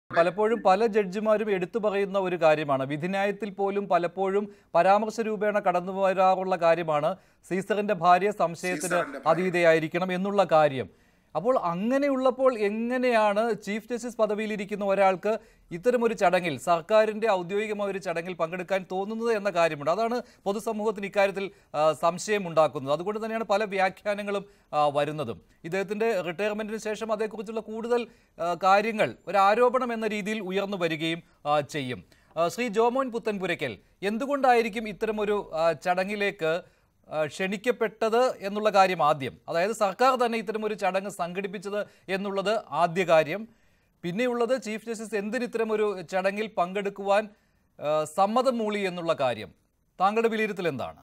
പലപ്പോഴും പല ജഡ്ജിമാരും എടുത്തു പറയുന്ന ഒരു കാര്യമാണ് വിധിന്യായത്തിൽ പോലും പലപ്പോഴും പരാമർശ രൂപേണ കടന്നു വരാറുള്ള കാര്യമാണ് സീസറിന്റെ ഭാര്യ സംശയത്തിന് സീസറിന്റെ അതീതയായിരിക്കണം എന്നുള്ള കാര്യം അപ്പോൾ അങ്ങനെയുള്ളപ്പോൾ എങ്ങനെയാണ് ചീഫ് ജസ്റ്റിസ് പദവിയിലിരിക്കുന്ന ഒരാൾക്ക് ഇത്തരമൊരു ചടങ്ങിൽ സർക്കാരിന്റെ ഔദ്യോഗികമായ ഒരു ചടങ്ങിൽ പങ്കെടുക്കാൻ തോന്നുന്നത് എന്ന കാര്യമുണ്ട് അതാണ് പൊതുസമൂഹത്തിന് ഇക്കാര്യത്തിൽ ആ, സംശയമുണ്ടാക്കുന്നത് അതുകൊണ്ട് തന്നെയാണ് പല വ്യാഖ്യാനങ്ങളും ആ, വരുന്നതും ഇദ്ദേഹത്തിന്റെ റിട്ടയർമെന്റിന് ശേഷം അതേക്കുറിച്ചുള്ള കൂടുതൽ ആ, കാര്യങ്ങൾ ഒരു ആരോപണം എന്ന രീതിയിൽ ഉയർന്നു വരികയും ആ, ചെയ്യും ആ, ശ്രീ ജോമോൻ പുത്തൻപുരയ്ക്കൽ എന്തുകൊണ്ടായിരിക്കും ഇത്തരമൊരു ആ, ചടങ്ങിലേക്ക് ആ, ക്ഷണിക്കപ്പെട്ടത് എന്നുള്ള കാര്യം ആദ്യം അതായത് സർക്കാർ തന്നെ ഇത്തരം ഒരു ചടങ്ങ് സംഘടിപ്പിച്ചത് എന്നുള്ളത് ആദ്യ കാര്യം പിന്നെയുള്ളത് ചീഫ് ജസ്റ്റിസ് എന്തിന് ഇത്തരം ഒരു ചടങ്ങിൽ പങ്കെടുക്കുവാൻ ആ, സമ്മതം മൂളി എന്നുള്ള കാര്യം താങ്കളുടെ വിലയിരുത്തൽ എന്താണ്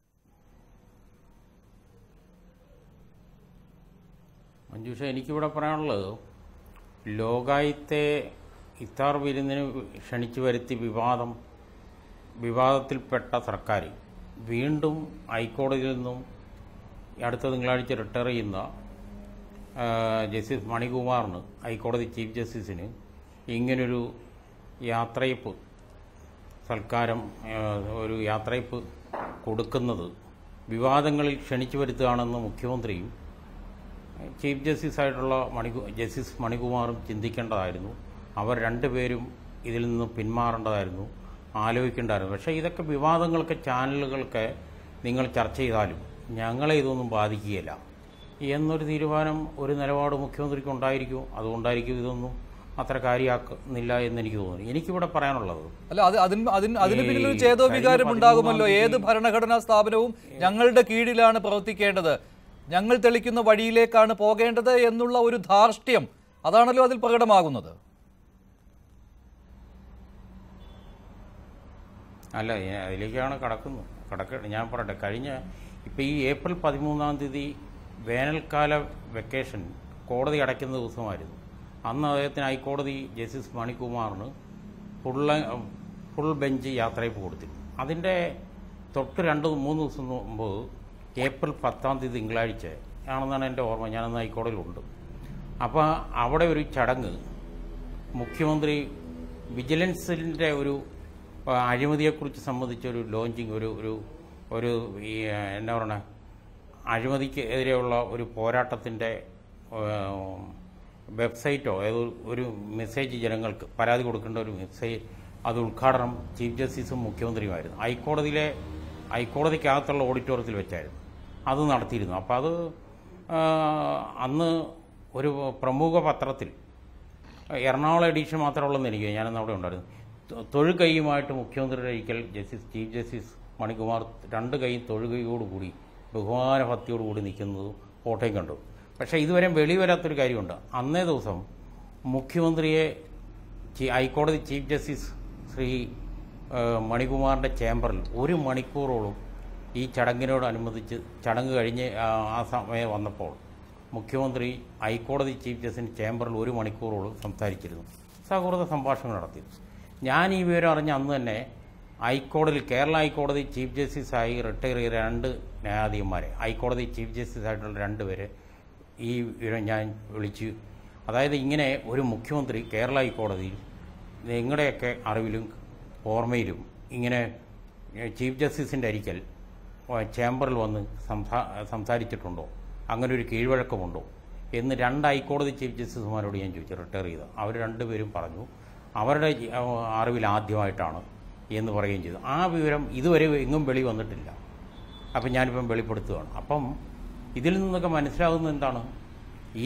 മഞ്ജുഷ എനിക്കിവിടെ പറയാനുള്ളത് ലോകായത്തെ ഇത്താർ വിരുന്നിന് ക്ഷണിച്ചു വരുത്തി വിവാദം വിവാദത്തിൽപ്പെട്ട സർക്കാർ വീണ്ടും ഹൈക്കോടതിയിൽ നിന്നും ഈ അടുത്ത തിങ്കളാഴ്ച റിട്ടയർ ചെയ്യുന്ന ആ, ജസ്റ്റിസ് മണികുമാറിന് ഹൈക്കോടതി ചീഫ് ജസ്റ്റിസിന് ഇങ്ങനൊരു യാത്രയപ്പ് സൽക്കാരം ആ, ഒരു യാത്രയപ്പ് കൊടുക്കുന്നത് വിവാദങ്ങളിൽ ക്ഷണിച്ചു വരുത്തുകയാണെന്ന് മുഖ്യമന്ത്രിയും ചീഫ് ജസ്റ്റിസ് ആയിട്ടുള്ള മണികു ജസ്റ്റിസ് മണികുമാറും ചിന്തിക്കേണ്ടതായിരുന്നു അവർ രണ്ടുപേരും ഇതിൽ നിന്ന് പിന്മാറേണ്ടതായിരുന്നു ആലോചിക്കേണ്ടതായിരുന്നു പക്ഷേ ഇതൊക്കെ വിവാദങ്ങളൊക്കെ ചാനലുകളൊക്കെ നിങ്ങൾ ചർച്ച ചെയ്താലും ഞങ്ങളെ ഇതൊന്നും ബാധിക്കുകയില്ല എന്നൊരു തീരുമാനം ഒരു നിലപാട് മുഖ്യമന്ത്രിക്ക് ഉണ്ടായിരിക്കും അതുകൊണ്ടായിരിക്കും ഇതൊന്നും അത്ര കാര്യമാക്കുന്നില്ല എന്ന് എനിക്ക് തോന്നുന്നു എനിക്കിവിടെ പറയാനുള്ളത് അല്ല അത് അതിന് അതിന് അതിന് ഈ പിന്നിൽ ഒരു ചേതോ വികാരം കഴിഞ്ഞ ഉണ്ടാകുമല്ലോ പതിമൂന്നാം ഏത് ഭരണഘടനാ സ്ഥാപനവും ഞങ്ങളുടെ കീഴിലാണ് പ്രവർത്തിക്കേണ്ടത് ഞങ്ങൾ തെളിക്കുന്ന വഴിയിലേക്കാണ് പോകേണ്ടത് എന്നുള്ള ഒരു ധാർഷ്ട്യം അതാണല്ലോ അതിൽ പ്രകടമാകുന്നത് അല്ല ഞാൻ അതിലേക്കാണ് കടക്കുന്നത് കടക്ക ഞാൻ പറയട്ടെ കഴിഞ്ഞ ഇപ്പോൾ ഈ ഏപ്രിൽ പതിമൂന്നാം തീയതി വേനൽക്കാല വെക്കേഷൻ കോടതി അടയ്ക്കുന്ന ദിവസമായിരുന്നു അന്ന് അദ്ദേഹത്തിന് ഹൈക്കോടതി ജസ്റ്റിസ് മണികുമാറിന് ഫുൾ ഫുൾ ബെഞ്ച് യാത്രയപ്പ് കൊടുത്തിരുന്നു അതിൻ്റെ തൊട്ട് രണ്ട് മൂന്ന് ദിവസം മുമ്പ് ഏപ്രിൽ പത്താം തീയതി തിങ്കളാഴ്ച ആണെന്നാണ് എൻ്റെ ഓർമ്മ ഞാനന്ന് ഹൈക്കോടതിയിലുണ്ട് അപ്പോൾ അവിടെ ഒരു ചടങ്ങ് മുഖ്യമന്ത്രി വിജിലൻസിൻ്റെ ഒരു ആ, അഴിമതിയെക്കുറിച്ച് സംബന്ധിച്ച ഒരു ലോഞ്ചിങ് ഒരു ഒരു ഒരു ഈ ആ, എന്താ പറയണ അഴിമതിക്ക് എതിരെയുള്ള ഒരു പോരാട്ടത്തിൻ്റെ വെബ്സൈറ്റോ ഏതോ ഒരു മെസ്സേജ് ജനങ്ങൾക്ക് പരാതി കൊടുക്കേണ്ട ഒരു മെസ്സേജ് അത് ഉദ്ഘാടനം ചീഫ് ജസ്റ്റിസും മുഖ്യമന്ത്രിയുമായിരുന്നു ഹൈക്കോടതിയിലെ ഹൈക്കോടതിക്കകത്തുള്ള ഓഡിറ്റോറിയത്തിൽ വെച്ചായിരുന്നു അത് നടത്തിയിരുന്നു അപ്പോൾ അത് ആ, അന്ന് ഒരു പ്രമുഖ പത്രത്തിൽ എറണാകുളം എഡീഷൻ മാത്രമുള്ളതെന്ന് എനിക്ക് ഞാനന്ന് അവിടെ ഉണ്ടായിരുന്നു തൊ- തൊഴുകൈയുമായിട്ട് മുഖ്യമന്ത്രിയുടെ ഒരിക്കൽ ജസ്റ്റിസ് ചീഫ് ജസ്റ്റിസ് മണികുമാർ രണ്ട് കൈയും തൊഴുകൈയോടുകൂടി ബഹുമാന ഭക്തിയോടുകൂടി നിൽക്കുന്നത് ഫോട്ടോയും കണ്ടു പക്ഷേ ഇതുവരെ വെളി വരാത്തൊരു കാര്യമുണ്ട് അന്നേ ദിവസം മുഖ്യമന്ത്രിയെ ചീ- ഹൈക്കോടതി ചീഫ് ജസ്റ്റിസ് ശ്രീ ആ, മണികുമാറിൻ്റെ ചേംബറിൽ ഒരു മണിക്കൂറോളം ഈ ചടങ്ങിനോടനുബന്ധിച്ച് ചടങ്ങ് കഴിഞ്ഞ് ആ, ആ സമയം വന്നപ്പോൾ മുഖ്യമന്ത്രി ഹൈക്കോടതി ചീഫ് ജസ്റ്റിസ് ചേംബറിൽ ഒരു മണിക്കൂറോളം സംസാരിച്ചിരുന്നു സൗഹൃദ സംഭാഷണം നടത്തി ഞാൻ ഈ വിവരം അറിഞ്ഞ അന്ന് തന്നെ ഹൈക്കോടതിയിൽ കേരള ഹൈക്കോടതി ചീഫ് ജസ്റ്റിസായി റിട്ടയർ ചെയ്ത രണ്ട് ന്യായാധിപന്മാരെ ഹൈക്കോടതി ചീഫ് ജസ്റ്റിസ് ആയിട്ടുള്ള രണ്ടുപേരെ ഈ വിവരം ഞാൻ വിളിച്ചു അതായത് ഇങ്ങനെ ഒരു മുഖ്യമന്ത്രി കേരള ഹൈക്കോടതിയിൽ നിങ്ങളുടെയൊക്കെ അറിവിലും ഓർമ്മയിലും ഇങ്ങനെ ഏഹ്, ചീഫ് ജസ്റ്റിസിൻ്റെ അരിക്കൽ ഏഹ്, ചേംബറിൽ വന്ന് സംസാ സംസാരിച്ചിട്ടുണ്ടോ അങ്ങനെ ഒരു കീഴ്വഴക്കമുണ്ടോ എന്ന് രണ്ട് ഹൈക്കോടതി ചീഫ് ജസ്റ്റിസുമാരോട് ഞാൻ ചോദിച്ചു റിട്ടയർ ചെയ്ത് അവർ രണ്ടുപേരും പറഞ്ഞു അവരുടെ ജി- ഏഹ്, അറിവിൽ ആദ്യമായിട്ടാണ് എന്ന് പറയുകയും ചെയ്തു ആ വിവരം ഇതുവരെ എങ്ങും വെളി വന്നിട്ടില്ല അപ്പം ഞാനിപ്പം വെളിപ്പെടുത്തുകയാണ് അപ്പം ഇതിൽ നിന്നൊക്കെ മനസ്സിലാകുന്നത് എന്താണ് ഈ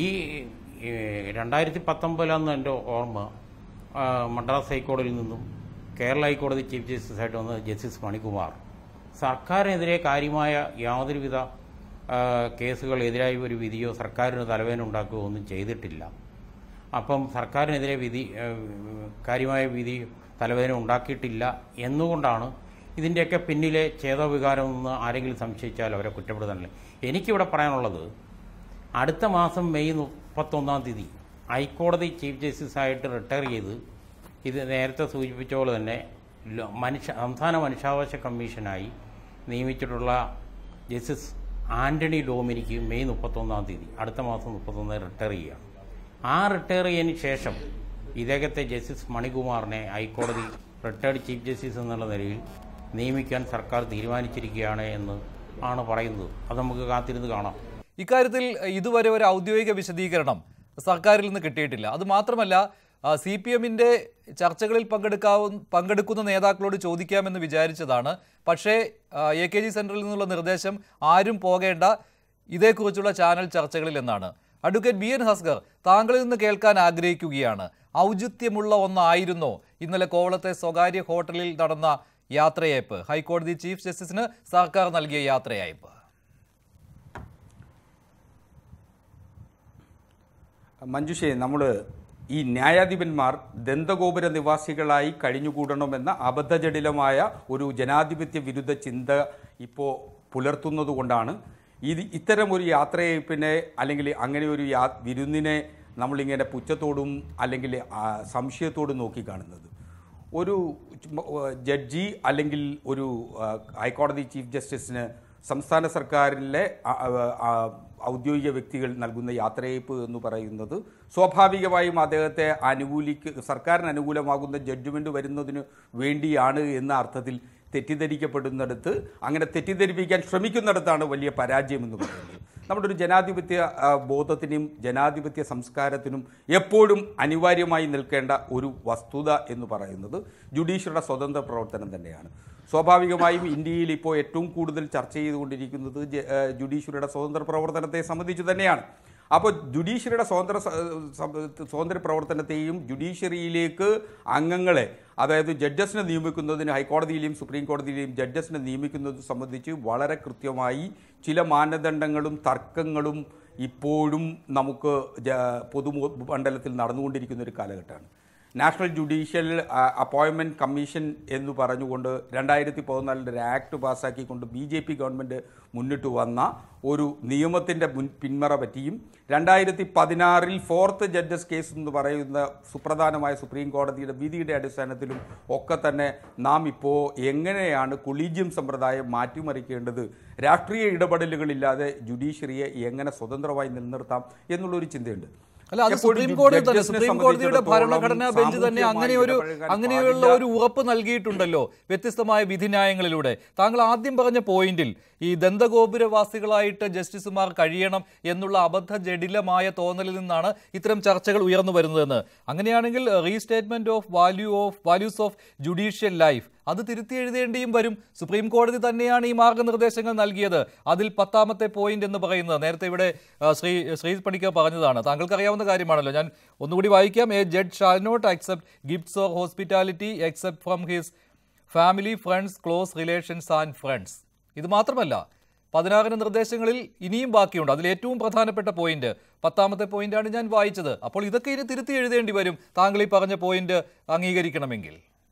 ഏഹ്, രണ്ടായിരത്തി പത്തൊമ്പതിലാന്ന് എൻ്റെ ഓർമ്മ ആ, മദ്രാസ് ഹൈക്കോടതിയിൽ നിന്നും കേരള ഹൈക്കോടതി ചീഫ് ജസ്റ്റിസായിട്ട് വന്ന ജസ്റ്റിസ് മണികുമാർ സർക്കാരിനെതിരെ കാര്യമായ യാതൊരുവിധ ആ, കേസുകളെതിരായ ഒരു വിധിയോ സർക്കാരിന് തലവേദന ഉണ്ടാക്കുകയോ ഒന്നും ചെയ്തിട്ടില്ല അപ്പം സർക്കാരിനെതിരെ വിധി ഏഹ്, കാര്യമായ വിധി തലവേദന ഉണ്ടാക്കിയിട്ടില്ല എന്നുകൊണ്ടാണ് ഇതിൻ്റെയൊക്കെ പിന്നിലെ ചേതോവികാരം എന്ന് ആരെങ്കിലും സംശയിച്ചാൽ അവരെ കുറ്റപ്പെടുത്താനില്ല എനിക്കിവിടെ പറയാനുള്ളത് അടുത്ത മാസം മെയ് മുപ്പത്തൊന്നാം തീയതി ഹൈക്കോടതി ചീഫ് ജസ്റ്റിസായിട്ട് റിട്ടയർ ചെയ്ത് ഇത് നേരത്തെ സൂചിപ്പിച്ച പോലെ തന്നെ ലോ- മനുഷ്യ സംസ്ഥാന മനുഷ്യാവകാശ കമ്മീഷനായി നിയമിച്ചിട്ടുള്ള ജസ്റ്റിസ് ആന്റണി ഡോമിനിക്ക് മെയ് മുപ്പത്തൊന്നാം തീയതി അടുത്ത മാസം മുപ്പത്തൊന്ന് റിട്ടയർ ചെയ്യുകയാണ് ആ റിട്ടയർ ചെയ്തതിന് ശേഷം ഇദ്ദേഹത്തെ ജസ്റ്റിസ് മണികുമാറിനെ ഹൈക്കോടതി റിട്ടയർഡ് ചീഫ് ജസ്റ്റിസ് എന്നുള്ള നിലയിൽ നിയമിക്കാൻ സർക്കാർ തീരുമാനിച്ചിരിക്കുകയാണ് എന്ന് ആണ് പറയുന്നത് അത് നമുക്ക് കാത്തിരുന്ന് കാണാം ഇക്കാര്യത്തിൽ ഇതുവരെ ഒരു ഔദ്യോഗിക വിശദീകരണം സർക്കാരിൽ നിന്ന് കിട്ടിയിട്ടില്ല അത് മാത്രമല്ല സി പി എമ്മിൻ്റെ ചർച്ചകളിൽ പങ്കെടുക്കാവുന്ന പങ്കെടുക്കുന്ന നേതാക്കളോട് ചോദിക്കാമെന്ന് വിചാരിച്ചതാണ് പക്ഷേ എ കെ ജി സെൻറ്ററിൽ നിന്നുള്ള നിർദ്ദേശം ആരും പോകേണ്ട ഇതേക്കുറിച്ചുള്ള ചാനൽ ചർച്ചകളിൽ എന്നാണ് അഡ്വക്കേറ്റ് ബി എൻ ഹസ്കർ താങ്കളിൽ നിന്ന് കേൾക്കാൻ ആഗ്രഹിക്കുകയാണ് ഔചിത്യമുള്ള ഒന്നായിരുന്നോ ഇന്നലെ കോവളത്തെ സ്വകാര്യ ഹോട്ടലിൽ നടന്ന യാത്രയയപ്പ് ഹൈക്കോടതി ചീഫ് ജസ്റ്റിസിന് സർക്കാർ നൽകിയ യാത്രയയപ്പ് മഞ്ജുഷേ നമ്മൾ ഈ ന്യായാധിപന്മാർ ദന്തഗോപുര നിവാസികളായി കഴിഞ്ഞുകൂടണമെന്ന അബദ്ധജടിലമായ ഒരു ജനാധിപത്യ വിരുദ്ധ ചിന്ത ഇപ്പോൾ പുലർത്തുന്നത് കൊണ്ടാണ് ഇത് ഇത്തരം ഒരു യാത്രയയപ്പിനെ അല്ലെങ്കിൽ അങ്ങനെ ഒരു യാ വിരുന്നിനെ നമ്മളിങ്ങനെ പുച്ഛത്തോടും അല്ലെങ്കിൽ ആ, സംശയത്തോടും നോക്കിക്കാണുന്നത് ഒരു ചുമ- ഏഹ് ജഡ്ജി അല്ലെങ്കിൽ ഒരു ആ, ഹൈക്കോടതി ചീഫ് ജസ്റ്റിസിന് സംസ്ഥാന സർക്കാരിലെ ആ- ആ- ആ ഔദ്യോഗിക വ്യക്തികൾ നൽകുന്ന യാത്രയയപ്പ് എന്ന് പറയുന്നത് സ്വാഭാവികമായും അദ്ദേഹത്തെ അനുകൂലിക്ക് സർക്കാരിന് അനുകൂലമാകുന്ന ജഡ്ജ്മെന്റ് വരുന്നതിന് വേണ്ടിയാണ് എന്ന അർത്ഥത്തിൽ തെറ്റിദ്ധരിക്കപ്പെടുന്നിടത്ത് അങ്ങനെ തെറ്റിദ്ധരിപ്പിക്കാൻ ശ്രമിക്കുന്നിടത്താണ് വലിയ പരാജയം എന്ന് പറയുന്നത് നമ്മുടെ ഒരു ജനാധിപത്യ ആ, ബോധത്തിനും ജനാധിപത്യ സംസ്കാരത്തിനും എപ്പോഴും അനിവാര്യമായി നിൽക്കേണ്ട ഒരു വസ്തുത എന്ന് പറയുന്നത് ജുഡീഷ്യറിയുടെ സ്വതന്ത്ര പ്രവർത്തനം തന്നെയാണ് സ്വാഭാവികമായും ഇന്ത്യയിൽ ഇപ്പോൾ ഏറ്റവും കൂടുതൽ ചർച്ച ചെയ്തുകൊണ്ടിരിക്കുന്നത് ജ- ആ, ജുഡീഷ്യറിയുടെ സ്വതന്ത്ര പ്രവർത്തനത്തെ സംബന്ധിച്ച് തന്നെയാണ് അപ്പോൾ ജുഡീഷ്യറിയുടെ സ്വതന്ത്ര സ- സ- സ്വതന്ത്ര പ്രവർത്തനത്തെയും ജുഡീഷ്യറിയിലേക്ക് അംഗങ്ങളെ അതായത് ജഡ്ജസിനെ നിയമിക്കുന്നതിന് ഹൈക്കോടതിയിലെയും സുപ്രീം കോടതിയിലെയും ജഡ്ജസിനെ നിയമിക്കുന്നത് സംബന്ധിച്ച് വളരെ കൃത്യമായി ചില മാനദണ്ഡങ്ങളും തർക്കങ്ങളും ഇപ്പോഴും നമുക്ക് ജ- പൊതുമണ്ഡലത്തിൽ നടന്നുകൊണ്ടിരിക്കുന്ന ഒരു കാലഘട്ടമാണ് നാഷണൽ ജുഡീഷ്യൽ അപ്പോയിൻമെൻറ്റ് കമ്മീഷൻ എന്ന് പറഞ്ഞുകൊണ്ട് രണ്ടായിരത്തി പതിനാലിൽ ഒരു ആക്ട് പാസ്സാക്കിക്കൊണ്ട് ബി ജെ പി ഗവൺമെൻറ് മുന്നിട്ട് വന്ന ഒരു നിയമത്തിൻ്റെ മുൻ പിന്മറ പറ്റിയും രണ്ടായിരത്തി പതിനാറിൽ ഫോർത്ത് ജഡ്ജസ് കേസ് എന്ന് പറയുന്ന സുപ്രധാനമായ സുപ്രീം കോടതിയുടെ വിധിയുടെ അടിസ്ഥാനത്തിലും ഒക്കെ തന്നെ നാം ഇപ്പോൾ എങ്ങനെയാണ് കൊളീജിയം സമ്പ്രദായം മാറ്റിമറിക്കേണ്ടത് രാഷ്ട്രീയ ഇടപെടലുകളില്ലാതെ ജുഡീഷ്യറിയെ എങ്ങനെ സ്വതന്ത്രമായി നിലനിർത്താം എന്നുള്ളൊരു ചിന്തയുണ്ട് അല്ല അത് എപ്പോഴും സുപ്രീം കോടതി തന്നെ ജഡ്ജസിനെ സുപ്രീം കോടതിയുടെ സംബന്ധിച്ചിടത്തോളം ഭരണഘടനാ ബെഞ്ച് തന്നെ അങ്ങനെ ഒരു സാമൂഹ്യമായി അങ്ങനെയുള്ള ഇടപഴകാൻ ഒരു ഉറപ്പ് നൽകിയിട്ടുണ്ടല്ലോ വ്യത്യസ്തമായ വിധിന്യായങ്ങളിലൂടെ താങ്കൾ ആദ്യം പറഞ്ഞ പോയിന്റിൽ ഈ ദന്തഗോപുരവാസികളായിട്ട് ജസ്റ്റിസുമാർ കഴിയണം എന്നുള്ള അബദ്ധ ജടിലമായ തോന്നലിൽ നിന്നാണ് ഇത്തരം ചർച്ചകൾ ഉയർന്നു വരുന്നതെന്ന് അങ്ങനെയാണെങ്കിൽ restatement of value of values of judicial life അത് തിരുത്തി എഴുതേണ്ടിയും വരും സുപ്രീം കോടതി തന്നെയാണ് ഈ മാർഗനിർദ്ദേശങ്ങൾ നൽകിയത് അതിൽ പത്താമത്തെ പോയിന്റ് എന്ന് പറയുന്നത് നേരത്തെ ഇവിടെ ആ, ശ്രീ ശ്രീ പണിക്കർ പറഞ്ഞതാണ് താങ്കൾക്ക് അറിയാവുന്ന കാര്യമാണല്ലോ ഞാൻ ഒന്നുകൂടി വായിക്കാം a judge shall not accept gifts or hospitality except from his family friends close relations and friends ഇത് മാത്രമല്ല പതിനാറിന് നിർദ്ദേശങ്ങളിൽ ഇനിയും ബാക്കിയുണ്ട് അതിൽ ഏറ്റവും പ്രധാനപ്പെട്ട പോയിന്റ് പത്താമത്തെ പോയിന്റാണ് ഞാൻ വായിച്ചത് അപ്പോൾ ഇതൊക്കെ ഇനി തിരുത്തി എഴുതേണ്ടി വരും താങ്കൾ ഈ പറഞ്ഞ പോയിന്റ് അംഗീകരിക്കണമെങ്കിൽ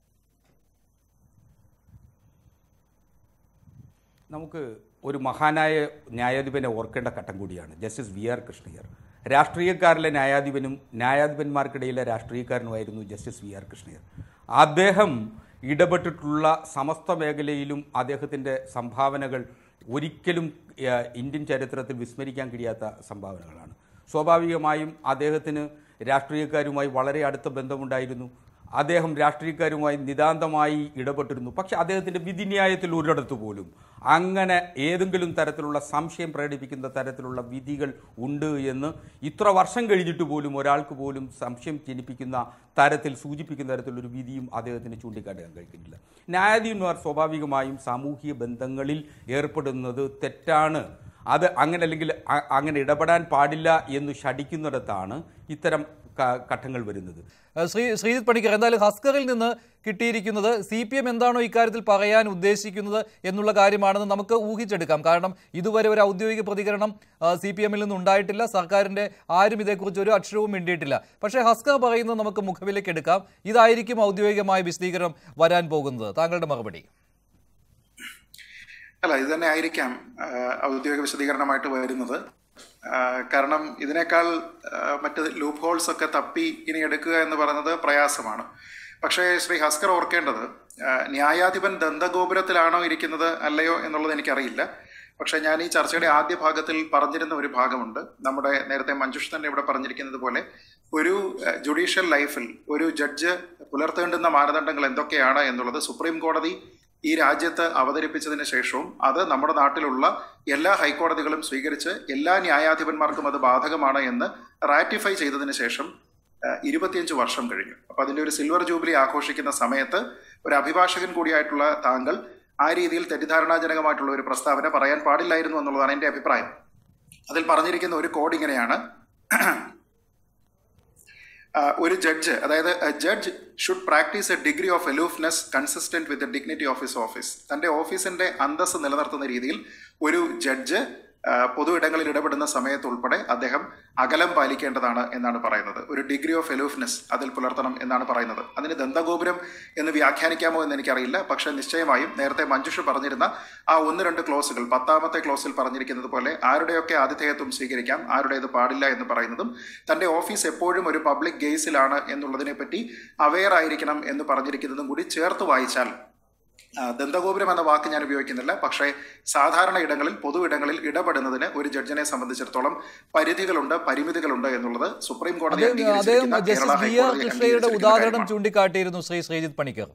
നമുക്ക് ഒരു മഹാനായ ന്യായാധിപനെ ഓർക്കേണ്ട ഘട്ടം കൂടിയാണ് ജസ്റ്റിസ് വി ആർ കൃഷ്ണയ്യർ രാഷ്ട്രീയക്കാരിലെ ന്യായാധിപനും ന്യായാധിപന്മാർക്കിടയിലെ രാഷ്ട്രീയക്കാരനുമായിരുന്നു ജസ്റ്റിസ് വി ആർ കൃഷ്ണയ്യർ അദ്ദേഹം ഇടപെട്ടിട്ടുള്ള സമസ്ത മേഖലയിലും അദ്ദേഹത്തിൻ്റെ സംഭാവനകൾ ഒരിക്കലും ഏഹ്, ഇന്ത്യൻ ചരിത്രത്തിൽ വിസ്മരിക്കാൻ കഴിയാത്ത സംഭാവനകളാണ് സ്വാഭാവികമായും അദ്ദേഹത്തിന് രാഷ്ട്രീയക്കാരുമായി വളരെ അടുത്ത ബന്ധമുണ്ടായിരുന്നു അദ്ദേഹം രാഷ്ട്രീയക്കാരുമായി നിതാന്തമായി ഇടപെട്ടിരുന്നു പക്ഷെ അദ്ദേഹത്തിൻ്റെ വിധിന്യായത്തിൽ ഒരിടത്ത് പോലും അങ്ങനെ ഏതെങ്കിലും തരത്തിലുള്ള സംശയം പ്രകടിപ്പിക്കുന്ന തരത്തിലുള്ള വിധികൾ ഉണ്ട് എന്ന് ഇത്ര വർഷം കഴിഞ്ഞിട്ട് പോലും ഒരാൾക്ക് പോലും സംശയം ജനിപ്പിക്കുന്ന തരത്തിൽ സൂചിപ്പിക്കുന്ന തരത്തിലൊരു വിധിയും അദ്ദേഹത്തിന് ചൂണ്ടിക്കാട്ടാൻ കഴിക്കുന്നില്ല ന്യായാധീശന്മാർ സ്വാഭാവികമായും സാമൂഹിക ബന്ധങ്ങളിൽ ഏർപ്പെടുന്നത് തെറ്റാണ് അത് അങ്ങനെ അല്ലെങ്കിൽ അ- അങ്ങനെ ഇടപെടാൻ പാടില്ല എന്ന് ശടിക്കുന്നിടത്താണ് ഇത്തരം ക- ഘട്ടങ്ങൾ വരുന്നത് ഏഹ് ശ്രീ ശ്രീജിത് പണിക്കർ എന്തായാലും ഹസ്കറിൽ നിന്ന് കിട്ടിയിരിക്കുന്നത് സി പി എം എന്താണോ ഇക്കാര്യത്തിൽ പറയാൻ ഉദ്ദേശിക്കുന്നത് എന്നുള്ള കാര്യമാണെന്ന് നമുക്ക് ഊഹിച്ചെടുക്കാം കാരണം ഇതുവരെ ഒരു ഔദ്യോഗിക പ്രതികരണം സി പി എമ്മിൽ നിന്ന് ഉണ്ടായിട്ടില്ല സർക്കാരിന്റെ ആരും ഇതേക്കുറിച്ച് ഒരു അക്ഷരവും മിണ്ടിയിട്ടില്ല പക്ഷേ ഹസ്കർ പറയുന്നത് നമുക്ക് മുഖവിലേക്ക് എടുക്കാം ഇതായിരിക്കും ഔദ്യോഗികമായ വിശദീകരണം വരാൻ പോകുന്നത് താങ്കളുടെ മറുപടി അല്ല ഇത് തന്നെ ആയിരിക്കാം ആ, ഔദ്യോഗിക വിശദീകരണമായിട്ട് വരുന്നത് ആ, കാരണം ഇതിനേക്കാൾ ആ, മറ്റ് ലൂപ്പ് ഹോൾസ് ഒക്കെ തപ്പി ഇനി എടുക്കുക എന്ന് പറയുന്നത് പ്രയാസമാണ് പക്ഷേ ശ്രീ ഹസ്കർ ഓർക്കേണ്ടത് ആ, ന്യായാധിപൻ ദന്തഗോപുരത്തിലാണോ ഇരിക്കുന്നത് അല്ലയോ എന്നുള്ളത് എനിക്കറിയില്ല പക്ഷേ ഞാൻ ഈ ചർച്ചയുടെ ആദ്യ ഭാഗത്തിൽ പറഞ്ഞിരുന്ന ഒരു ഭാഗമുണ്ട് നമ്മുടെ നേരത്തെ മഞ്ജുഷ് തന്നെ ഇവിടെ പറഞ്ഞിരിക്കുന്നത് പോലെ ഒരു ജുഡീഷ്യൽ ലൈഫിൽ ഒരു ജഡ്ജ് പുലർത്തേണ്ടുന്ന മാനദണ്ഡങ്ങൾ എന്തൊക്കെയാണ് എന്നുള്ളത് സുപ്രീം കോടതി ഈ രാജ്യത്ത് അവതരിപ്പിച്ചതിന് ശേഷവും അത് നമ്മുടെ നാട്ടിലുള്ള എല്ലാ ഹൈക്കോടതികളും സ്വീകരിച്ച് എല്ലാ ന്യായാധിപന്മാർക്കും അത് ബാധകമാണ് എന്ന് റാറ്റിഫൈ ചെയ്തതിന് ശേഷം ഏഹ്, ഇരുപത്തിയഞ്ച് വർഷം കഴിഞ്ഞു അപ്പൊ അതിന്റെ ഒരു സിൽവർ ജൂബിലി ആഘോഷിക്കുന്ന സമയത്ത് ഒരു അഭിഭാഷകൻ കൂടിയായിട്ടുള്ള താങ്കൾ ആ രീതിയിൽ തെറ്റിദ്ധാരണാജനകമായിട്ടുള്ള ഒരു പ്രസ്താവന പറയാൻ പാടില്ലായിരുന്നു എന്നുള്ളതാണ് എൻ്റെ അഭിപ്രായം അതിൽ പറഞ്ഞിരിക്കുന്ന ഒരു കോഡ് ഇങ്ങനെയാണ് ആ, ഒരു ജഡ്ജ് അതായത് judge should practise a degree of aloofness consistent with dignity of his office തന്റെ ഓഫീസിന്റെ അന്തസ്സ് നിലനിർത്തുന്ന രീതിയിൽ ഒരു ജഡ്ജ് ആ, പൊതു ഇടങ്ങളിൽ ഇടപെടുന്ന സമയത്ത് ഉൾപ്പെടെ അദ്ദേഹം അകലം പാലിക്കേണ്ടതാണ് എന്നാണ് പറയുന്നത് ഒരു ഡിഗ്രി ഓഫ് എലൂഫ്നെസ് അതിൽ പുലർത്തണം എന്നാണ് പറയുന്നത് അതിന് ദന്തഗോപുരം എന്ന് വ്യാഖ്യാനിക്കാമോ എന്ന് എനിക്കറിയില്ല പക്ഷേ നിശ്ചയമായും നേരത്തെ മഞ്ജുഷ് പറഞ്ഞിരുന്ന ആ ഒന്ന് രണ്ട് ക്ലോസുകൾ പത്താമത്തെ ക്ലോസിൽ പറഞ്ഞിരിക്കുന്നത് പോലെ ആരുടെയൊക്കെ ആതിഥേയത്വം സ്വീകരിക്കാം ആരുടേത് പാടില്ല എന്ന് പറയുന്നതും തന്റെ ഓഫീസ് എപ്പോഴും ഒരു പബ്ലിക് ഗെയ്സിലാണ് എന്നുള്ളതിനെ പറ്റി അവെയർ ആയിരിക്കണം എന്ന് പറഞ്ഞിരിക്കുന്നതും കൂടി ചേർത്ത് വായിച്ചാൽ ആ, ദന്തഗോപുരം എന്ന വാക്ക് ഞാൻ ഉപയോഗിക്കുന്നില്ല പക്ഷേ സാധാരണ ഇടങ്ങളിൽ പൊതു ഇടങ്ങളിൽ ഇടപെടുന്നതിന് ഒരു ജഡ്ജിനെ സംബന്ധിച്ചിടത്തോളം പരിധികളുണ്ട് പരിമിതികളുണ്ട് എന്നുള്ളത് സുപ്രീം കോടതി അദ്ദേഹം അദ്ദേഹം അംഗീകരിച്ചിരിക്കുന്ന കേരള ജസ്റ്റിസ് ബി ആർ ഹൈക്കോടതി കൃഷ്ണയുടെ അംഗീകരിച്ചിരിക്കുന്ന ഉദാഹരണം കാര്യമാണ്. ചൂണ്ടിക്കാട്ടിയിരുന്നു ശ്രീ ശ്രീജിത്ത് പണിക്കർ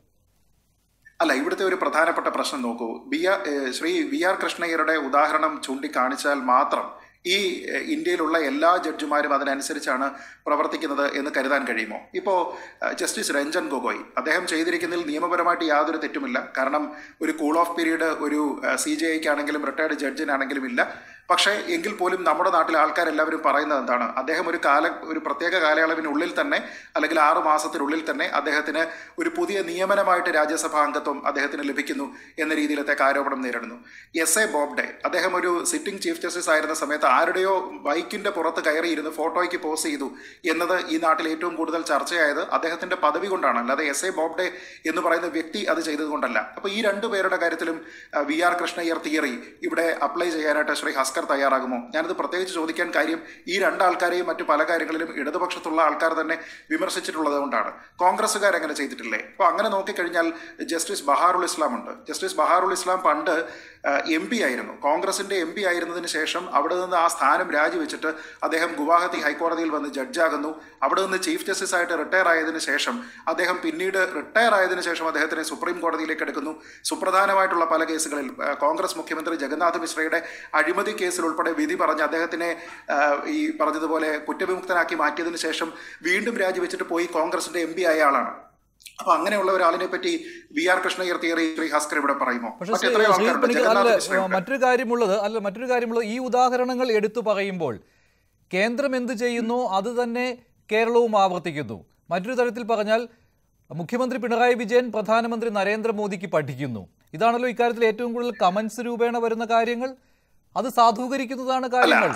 അല്ല ഇവിടുത്തെ ഒരു പ്രധാനപ്പെട്ട പ്രശ്നം നോക്കൂ ബി ആർ ഏഹ് ശ്രീ വി ആർ കൃഷ്ണയ്യരുടെ ഉദാഹരണം ചൂണ്ടിക്കാണിച്ചാൽ മാത്രം ഈ ഏഹ് ഇന്ത്യയിലുള്ള എല്ലാ ജഡ്ജിമാരും അതിനനുസരിച്ചാണ് പ്രവർത്തിക്കുന്നത് എന്ന് കരുതാൻ കഴിയുമോ ഇപ്പോൾ ജസ്റ്റിസ് രഞ്ജൻ ഗൊഗോയ് അദ്ദേഹം ചെയ്തിരിക്കുന്നതിൽ നിയമപരമായിട്ട് യാതൊരു തെറ്റുമില്ല കാരണം ഒരു കൂൾ ഓഫ് പീരീഡ് ഒരു സി ജെ ഐക്ക് ആണെങ്കിലും റിട്ടയർഡ് ജഡ്ജിനാണെങ്കിലും ഇല്ല പക്ഷേ എങ്കിൽ പോലും നമ്മുടെ നാട്ടിലെ ആൾക്കാരെല്ലാവരും പറയുന്നത് എന്താണ് അദ്ദേഹം ഒരു കാല ഒരു പ്രത്യേക കാലയളവിനുള്ളിൽ തന്നെ അല്ലെങ്കിൽ ആറ് മാസത്തിനുള്ളിൽ തന്നെ അദ്ദേഹത്തിന് ഒരു പുതിയ നിയമനമായിട്ട് രാജ്യസഭാ അംഗത്വം അദ്ദേഹത്തിന് ലഭിക്കുന്നു എന്ന രീതിയിലത്തേക്ക് ആരോപണം നേരിടുന്നു എസ് എ ബോബ്ഡെ അദ്ദേഹം ഒരു സിറ്റിംഗ് ചീഫ് ജസ്റ്റിസ് ആയിരുന്ന സമയത്ത് ആരുടെയോ ബൈക്കിന്റെ പുറത്ത് കയറിയിരുന്ന് ഫോട്ടോയ്ക്ക് പോസ് ചെയ്തു എന്നത് ഈ നാട്ടിൽ ഏറ്റവും കൂടുതൽ ചർച്ചയായത് അദ്ദേഹത്തിന്റെ പദവി കൊണ്ടാണ് അല്ലാതെ എസ് എ ബോബ്ഡെ എന്ന് പറയുന്ന വ്യക്തി അത് ചെയ്തതുകൊണ്ടല്ല അപ്പൊ ഈ രണ്ടു പേരുടെ കാര്യത്തിലും അഹ്, വി ആർ കൃഷ്ണയ്യർ തിയറി ഇവിടെ അപ്ലൈ ചെയ്യാനായിട്ട് ശ്രീ ഹസ്കർ തയ്യാറാകുമോ ഞാനത് പ്രത്യേകിച്ച് ചോദിക്കാൻ കാര്യം ഈ രണ്ടാൾക്കാരെയും മറ്റു പല കാര്യങ്ങളിലും ഇടതുപക്ഷത്തുള്ള ആൾക്കാർ തന്നെ വിമർശിച്ചിട്ടുള്ളത് കൊണ്ടാണ് കോൺഗ്രസ്സുകാർ അങ്ങനെ ചെയ്തിട്ടില്ലേ അപ്പോൾ അങ്ങനെ നോക്കിക്കഴിഞ്ഞാൽ ജസ്റ്റിസ് ബഹാറുൽ ഇസ്ലാം ഉണ്ട് ജസ്റ്റിസ് ബഹാറുൽ ഇസ്ലാം പണ്ട് എം പി ആയിരുന്നു കോൺഗ്രസിന്റെ എം പി ആയിരുന്നതിന് ശേഷം അവിടെ നിന്ന് ആ സ്ഥാനം രാജിവെച്ചിട്ട് അദ്ദേഹം ഗുവാഹത്തി ഹൈക്കോടതിയിൽ വന്ന് ജഡ്ജാകുന്നു അവിടെ നിന്ന് ചീഫ് ജസ്റ്റിസ് ആയിട്ട് റിട്ടയർ ആയതിനു ശേഷം അദ്ദേഹം പിന്നീട് റിട്ടയർ ആയതിനു ശേഷം അദ്ദേഹത്തിനെ സുപ്രീം കോടതിയിലേക്ക് എടുക്കുന്നു സുപ്രധാനമായിട്ടുള്ള പല കേസുകളിൽ ആ, കോൺഗ്രസ് മുഖ്യമന്ത്രി ജഗന്നാഥ് മിശ്രയുടെ അഴിമതി കേസിൽ ഉൾപ്പെടെ വിധി പറഞ്ഞ് അദ്ദേഹത്തിനെ ആ, ഈ പറഞ്ഞതുപോലെ കുറ്റവിമുക്തനാക്കി മാറ്റിയതിനു ശേഷം വീണ്ടും രാജിവെച്ചിട്ട് പോയി കോൺഗ്രസിന്റെ എം പി ആയ ആളാണ് അപ്പൊ അങ്ങനെയുള്ള ഒരാളിനെ പറ്റി V R Krishnaiyer theory Shri Haskar ഇവിടെ പറയുമോ പക്ഷേ മറ്റ് എത്രയോ ശ്രീ ആൾക്കാരുണ്ട് പണിക്കർ അല്ല ജഗന്നാഥ് മിശ്രയുണ്ട് മറ്റൊരു കാര്യമുള്ളത് അല്ല മറ്റൊരു കാര്യമുള്ളത് ഈ ഉദാഹരണങ്ങൾ എടുത്തു പറയുമ്പോൾ കേന്ദ്രം എന്ത് ചെയ്യുന്നോ അത് തന്നെ കേരളവും ആവർത്തിക്കുന്നു മറ്റൊരു തരത്തിൽ പറഞ്ഞാൽ മുഖ്യമന്ത്രി പിണറായി വിജയൻ പ്രധാനമന്ത്രി നരേന്ദ്രമോദിക്ക് പഠിക്കുന്നു ഇതാണല്ലോ ഇക്കാര്യത്തിൽ ഏറ്റവും കൂടുതൽ കമന്റ്സ് രൂപേണ വരുന്ന കാര്യങ്ങൾ അത് സാധൂകരിക്കുന്നതാണ് കാര്യങ്ങൾ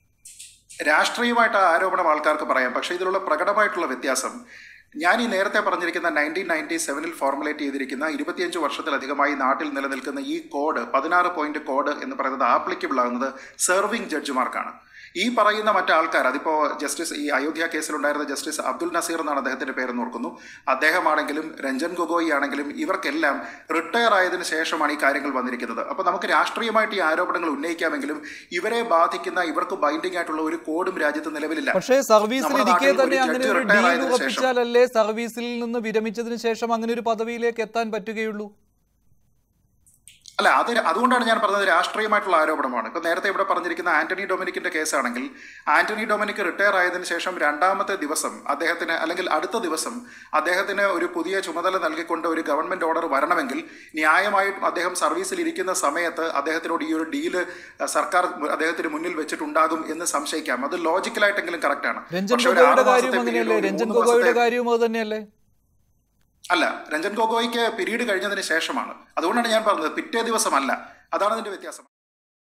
രാഷ്ട്രീയമായിട്ട് ആ ആരോപണം ആൾക്കാർക്ക് പറയാം പക്ഷേ ഇതിലുള്ള പ്രകടമായിട്ടുള്ള വ്യത്യാസം ഞാൻ ഈ നേരത്തെ പറഞ്ഞിരിക്കുന്ന നയൻറ്റീൻ നയൻറ്റി സെവനിൽ ഫോർമുലേറ്റ് ചെയ്തിരിക്കുന്ന ഇരുപത്തിയഞ്ച് വർഷത്തിലധികമായി നാട്ടിൽ നിലനിൽക്കുന്ന ഈ കോഡ് പതിനാറ് പോയിന്റ് കോഡ് എന്ന് പറയുന്നത് ആപ്ലിക്കബിൾ ആകുന്നത് സെർവിംഗ് ജഡ്ജിമാർക്കാണ് ഈ പറയുന്ന മറ്റാൾക്കാർ അതിപ്പോ ജസ്റ്റിസ് ഈ അയോധ്യ കേസിലുണ്ടായിരുന്ന ജസ്റ്റിസ് അബ്ദുൽ നസീർ എന്നാണ് അദ്ദേഹത്തിന്റെ പേരെന്ന് ഓർക്കുന്നു അദ്ദേഹമാണെങ്കിലും രഞ്ജൻ ഗൊഗോയി ആണെങ്കിലും ഇവർക്കെല്ലാം റിട്ടയർ ആയതിനു ശേഷമാണ് ഈ കാര്യങ്ങൾ വന്നിരിക്കുന്നത് അപ്പൊ നമുക്ക് രാഷ്ട്രീയമായിട്ട് ഈ ആരോപണങ്ങൾ ഉന്നയിക്കാമെങ്കിലും ഇവരെ ബാധിക്കുന്ന ഇവർക്ക് ബൈൻഡിംഗ് ആയിട്ടുള്ള ഒരു കോഡും രാജ്യത്ത് നിലവിലില്ല പക്ഷേ സർവീസിൽ നമ്മുടെ ഇരിക്കെ നാട്ടിൽ തന്നെ ഒരു അങ്ങനെ ജഡ്ജ് ഒരു റിട്ടയർ ഡീൽ ആയതിനു ശേഷം ഉറപ്പിച്ചാലല്ലേ സർവീസിൽ നിന്ന് വിരമിച്ചതിന് ശേഷം അങ്ങനെ ഒരു പദവിയിലേക്ക് എത്താൻ പറ്റുകയുള്ളൂ അല്ല അത് അതുകൊണ്ടാണ് ഞാൻ പറഞ്ഞത് രാഷ്ട്രീയമായിട്ടുള്ള ആരോപണമാണ് ഇപ്പൊ നേരത്തെ ഇവിടെ പറഞ്ഞിരിക്കുന്ന ആന്റണി ഡൊമിനിക്കിന്റെ കേസാണെങ്കിൽ ആന്റണി ഡൊമിനിക് റിട്ടയർ ആയതിനു ശേഷം രണ്ടാമത്തെ ദിവസം അദ്ദേഹത്തിന് അല്ലെങ്കിൽ അടുത്ത ദിവസം അദ്ദേഹത്തിന് ഒരു പുതിയ ചുമതല നൽകിക്കൊണ്ട് ഒരു ഗവൺമെന്റ് ഓർഡർ വരണമെങ്കിൽ ന്യായമായിട്ടും അദ്ദേഹം സർവീസിൽ ഇരിക്കുന്ന സമയത്ത് അദ്ദേഹത്തിനോട് ഈ ഒരു ഡീല് സർക്കാർ അദ്ദേഹത്തിന് മുന്നിൽ വെച്ചിട്ടുണ്ടാകും എന്ന് സംശയിക്കാം അത് ലോജിക്കലായിട്ടെങ്കിലും കറക്റ്റ് ആണ് രഞ്ജൻ പക്ഷേ ഒരു ഗൊഗോയുടെ ആറ് കാര്യം മാസത്തെ അങ്ങനെയല്ലേ period, ഒരു രഞ്ജൻ മൂന്ന് ഗൊഗോയുടെ മാസത്തെ- കാര്യവും അത് തന്നെയല്ലേ അല്ല രഞ്ജൻ ഗൊഗോയ്ക്ക് പിരീഡ് കഴിഞ്ഞതിന് ശേഷമാണ് അതുകൊണ്ടാണ് ഞാൻ പറഞ്ഞത് പിറ്റേ ദിവസമല്ല അതാണ് അതിന്റെ വ്യത്യാസം